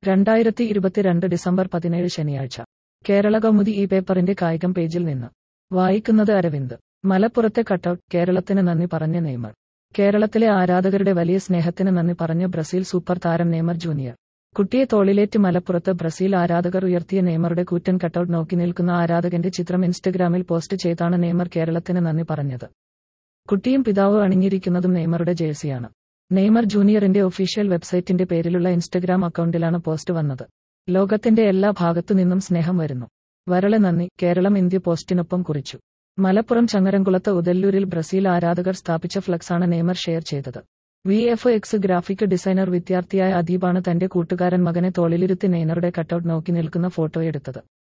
രണ്ടായിരത്തി ഇരുപത്തിരണ്ട് ഡിസംബർ പതിനേഴ് ശനിയാഴ്ച കേരള കൗമുദി ഈ പേപ്പറിന്റെ കായികം പേജിൽ നിന്ന് വായിക്കുന്നത് അരവിന്ദ് മലപ്പുറത്തെ കട്ടൌട്ട് കേരളത്തിന് നന്ദി പറഞ്ഞ നെയ്മർ കേരളത്തിലെ ആരാധകരുടെ വലിയ സ്നേഹത്തിന് നന്ദി പറഞ്ഞ ബ്രസീൽ സൂപ്പർ താരം നെയ്മർ ജൂനിയർ കുട്ടിയെ തോളിലേറ്റ് മലപ്പുറത്ത് ബ്രസീൽ ആരാധകർ ഉയർത്തിയ നെയ്മറുടെ കൂറ്റൻ കട്ടൌട്ട് നോക്കി നിൽക്കുന്ന ആരാധകന്റെ ചിത്രം ഇൻസ്റ്റഗ്രാമിൽ പോസ്റ്റ് ചെയ്താണ് നെയ്മർ കേരളത്തിന് നന്ദി പറഞ്ഞത് കുട്ടിയും പിതാവും അണിഞ്ഞിരിക്കുന്നതും നെയ്മറുടെ ജേഴ്സിയാണ് നെയ്മർ ജൂനിയറിന്റെ ഒഫീഷ്യൽ വെബ്സൈറ്റിന്റെ പേരിലുള്ള ഇൻസ്റ്റഗ്രാം അക്കൗണ്ടിലാണ് പോസ്റ്റ് വന്നത് ലോകത്തിന്റെ എല്ലാ ഭാഗത്തു നിന്നും സ്നേഹം വരുന്നു വരളെ നന്ദി കേരളം ഇന്ത്യ പോസ്റ്റിനൊപ്പം കുറിച്ചു മലപ്പുറം ചങ്ങരംകുളത്ത് ഉദല്ലൂരിൽ ബ്രസീൽ ആരാധകർ സ്ഥാപിച്ച ഫ്ലക്സാണ് നെയ്മർ ഷെയർ ചെയ്തത് V F X graphic designer വിദ്യാർത്ഥിയായ അദീബാണ് തന്റെ കൂട്ടുകാരൻ മകനെ തോളിലിരുത്തി നെയ്മറുടെ കട്ടൌട്ട് നോക്കി നിൽക്കുന്ന ഫോട്ടോയെടുത്തത്